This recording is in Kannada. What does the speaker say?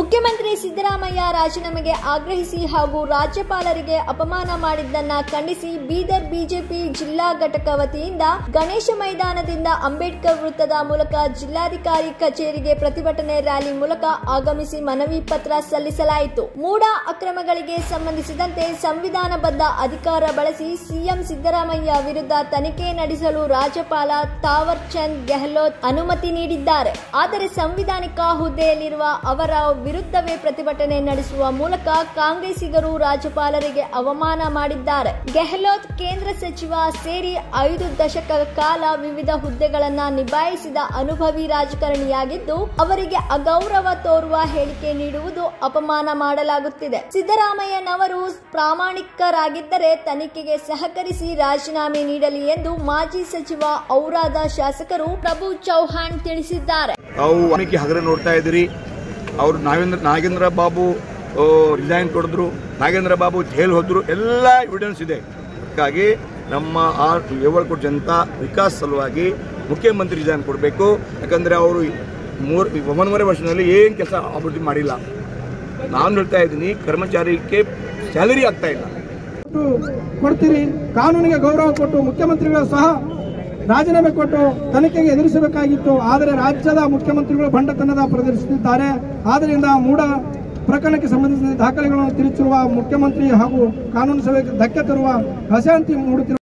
ಮುಖ್ಯಮಂತ್ರಿ ಸಿದ್ದರಾಮಯ್ಯ ರಾಜೀನಾಮೆಗೆ ಆಗ್ರಹಿಸಿ ಹಾಗೂ ರಾಜ್ಯಪಾಲರಿಗೆ ಅಪಮಾನ ಮಾಡಿದ್ದನ್ನ ಖಂಡಿಸಿ ಬೀದರ್ ಬಿಜೆಪಿ ಜಿಲ್ಲಾ ಘಟಕ ವತಿಯಿಂದ ಗಣೇಶ ಮೈದಾನದಿಂದ ಅಂಬೇಡ್ಕರ್ ವೃತ್ತದ ಮೂಲಕ ಜಿಲ್ಲಾಧಿಕಾರಿ ಕಚೇರಿಗೆ ಪ್ರತಿಭಟನೆ ರ್ಯಾಲಿ ಮೂಲಕ ಆಗಮಿಸಿ ಮನವಿ ಪತ್ರ ಸಲ್ಲಿಸಲಾಯಿತು ಮೂಡ ಅಕ್ರಮಗಳಿಗೆ ಸಂಬಂಧಿಸಿದಂತೆ ಸಂವಿಧಾನಬದ್ಧ ಅಧಿಕಾರ ಬಳಸಿ ಸಿಎಂ ಸಿದ್ದರಾಮಯ್ಯ ವಿರುದ್ಧ ತನಿಖೆ ನಡೆಸಲು ರಾಜ್ಯಪಾಲ ತಾವರ್ ಚಂದ್ ಗೆಹ್ಲೋಟ್ ಅನುಮತಿ ನೀಡಿದ್ದಾರೆ ಆದರೆ ಸಂವಿಧಾನಿಕ ಹುದ್ದೆಯಲ್ಲಿರುವ ಅವರ ವಿರುದ್ಧವೇ ಪ್ರತಿಭಟನೆ ನಡೆಸುವ ಮೂಲಕ ಕಾಂಗ್ರೆಸ್ಸಿಗರು ರಾಜ್ಯಪಾಲರಿಗೆ ಅವಮಾನ ಮಾಡಿದ್ದಾರೆ ಗೆಹ್ಲೋಟ್ ಕೇಂದ್ರ ಸಚಿವ ಸೇರಿ ಐದು ದಶಕ ಕಾಲ ವಿವಿಧ ಹುದ್ದೆಗಳನ್ನ ನಿಭಾಯಿಸಿದ ಅನುಭವಿ ರಾಜಕಾರಣಿಯಾಗಿದ್ದು ಅವರಿಗೆ ಅಗೌರವ ತೋರುವ ಹೇಳಿಕೆ ನೀಡುವುದು ಅಪಮಾನ ಮಾಡಲಾಗುತ್ತಿದೆ ಸಿದ್ದರಾಮಯ್ಯನವರು ಪ್ರಾಮಾಣಿಕರಾಗಿದ್ದರೆ ತನಿಖೆಗೆ ಸಹಕರಿಸಿ ರಾಜೀನಾಮೆ ನೀಡಲಿ ಎಂದು ಮಾಜಿ ಸಚಿವ ಔರಾದ ಶಾಸಕರು ಪ್ರಭು ಚೌಹಾಣ್ ತಿಳಿಸಿದ್ದಾರೆ ನಾವು ವಾಲ್ಮೀಕಿ ಹಗರ ನೋಡ್ತಾ ಇದ್ದೀರಿ ಅವರು ನಾಗೇಂದ್ರ ನಾಗೇಂದ್ರ ಬಾಬು ರಿಸೈನ್ ಕೊಡಿದ್ರು ನಾಗೇಂದ್ರ ಬಾಬು ಜೈಲ್ ಹೋದ್ರು ಎಲ್ಲ ಎವಿಡೆನ್ಸ್ ಇದೆ ಅದಕ್ಕಾಗಿ ನಮ್ಮ ಆ ಏವಳ್ಕೋಟ್ ಜನತಾ ವಿಕಾಸ್ ಸಲುವಾಗಿ ಮುಖ್ಯಮಂತ್ರಿ ರಿಸೈನ್ ಕೊಡಬೇಕು ಯಾಕಂದರೆ ಅವರು ಮೂರು ಒಂಬತ್ತುವರೆ ವರ್ಷದಲ್ಲಿ ಏನು ಕೆಲಸ ಅಭಿವೃದ್ಧಿ ಮಾಡಿಲ್ಲ ನಾನು ಹೇಳ್ತಾ ಇದ್ದೀನಿ ಕರ್ಮಚಾರಿಗೆ ಸ್ಯಾಲರಿ ಆಗ್ತಾ ಇಲ್ಲ ಕೊಟ್ಟು ಕೊಡ್ತೀರಿ ಕಾನೂನಿಗೆ ಗೌರವ ಕೊಟ್ಟು ಮುಖ್ಯಮಂತ್ರಿಗಳು ಸಹ ರಾಜೀನಾಮೆ ಕೊಟ್ಟು ತನಿಖೆಗೆ ಎದುರಿಸಬೇಕಾಗಿತ್ತು ಆದರೆ ರಾಜ್ಯದ ಮುಖ್ಯಮಂತ್ರಿಗಳು ಬಂಡತನದ ಪ್ರದರ್ಶಿಸುತ್ತಿದ್ದಾರೆ ಆದ್ದರಿಂದ ಮೂಡ ಪ್ರಕರಣಕ್ಕೆ ಸಂಬಂಧಿಸಿದ ದಾಖಲೆಗಳನ್ನು ತಿರುಚಿರುವ ಮುಖ್ಯಮಂತ್ರಿ ಹಾಗೂ ಕಾನೂನು ಸಭೆಗೆ ಧಕ್ಕೆ ತರುವ ಅಶಾಂತಿ ಮೂಡುತ್ತಿರುವ